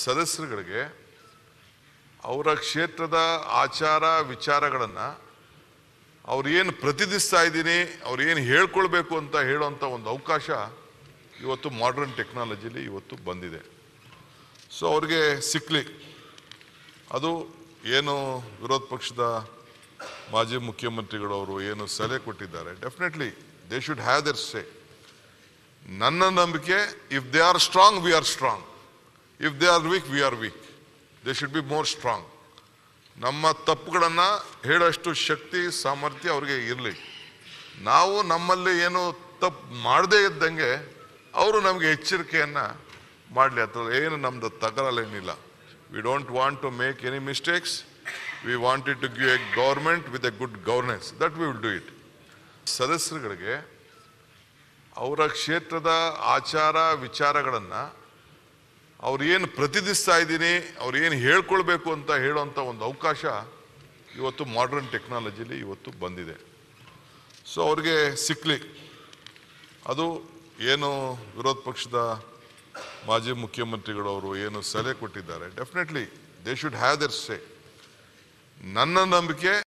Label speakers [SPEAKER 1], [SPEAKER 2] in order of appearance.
[SPEAKER 1] ಸದಸ್ಯರುಗಳಿಗೆ ಅವರ ಕ್ಷೇತ್ರದ ಆಚಾರ ವಿಚಾರಗಳನ್ನು ಅವ್ರು ಏನು ಪ್ರತಿನಿಧಿಸ್ತಾ ಇದ್ದೀನಿ ಅವ್ರು ಏನು ಹೇಳ್ಕೊಳ್ಬೇಕು ಅಂತ ಹೇಳುವಂಥ ಒಂದು ಅವಕಾಶ ಇವತ್ತು ಮಾಡ್ರನ್ ಟೆಕ್ನಾಲಜಿಲಿ ಇವತ್ತು ಬಂದಿದೆ ಸೊ ಅವ್ರಿಗೆ ಸಿಕ್ಲಿ ಅದು ಏನು ವಿರೋಧ ಪಕ್ಷದ ಮಾಜಿ ಮುಖ್ಯಮಂತ್ರಿಗಳು ಅವರು ಏನು ಸಲಹೆ ಕೊಟ್ಟಿದ್ದಾರೆ definitely they should have their say ನನ್ನ ನಂಬಿಕೆ if they are strong we are strong if they are weak we are weak they should be more strong ನಮ್ಮ ತಪ್ಪುಗಳನ್ನು ಹೇಳೋಷ್ಟು ಶಕ್ತಿ ಸಾಮರ್ಥ್ಯ ಅವ್ರಿಗೆ ಇರಲಿ ನಾವು ನಮ್ಮಲ್ಲಿ ಏನು ತಪ್ಪು ಮಾಡದೇ ಇದ್ದಂಗೆ ಅವರು ನಮಗೆ ಎಚ್ಚರಿಕೆಯನ್ನು ಮಾಡಲಿ ಅಥವಾ ಏನು ನಮ್ಮದು ತಕರಾಲೇನಿಲ್ಲ we don't want to make any mistakes we wanted to give a government with a good governance that we will do it ಸದಸ್ಯರುಗಳಿಗೆ ಅವರ ಕ್ಷೇತ್ರದ ಆಚಾರ ವಿಚಾರಗಳನ್ನು ಅವ್ರು ಏನು ಪ್ರತಿನಿಧಿಸ್ತಾ ಇದ್ದೀನಿ ಅವ್ರು ಏನು ಹೇಳ್ಕೊಳ್ಬೇಕು ಅಂತ ಹೇಳುವಂಥ ಒಂದು ಅವಕಾಶ ಇವತ್ತು ಮಾಡ್ರನ್ ಟೆಕ್ನಾಲಜಿಲಿ ಇವತ್ತು ಬಂದಿದೆ ಸೊ ಅವ್ರಿಗೆ ಸಿಕ್ಲಿ ಅದು ಏನು ವಿರೋಧ ಪಕ್ಷದ ಮಾಜಿ ಮುಖ್ಯಮಂತ್ರಿಗಳು ಅವರು ಏನು ಸಲಹೆ ಕೊಟ್ಟಿದ್ದಾರೆ definitely they should have their say ನನ್ನ ನಂಬಿಕೆ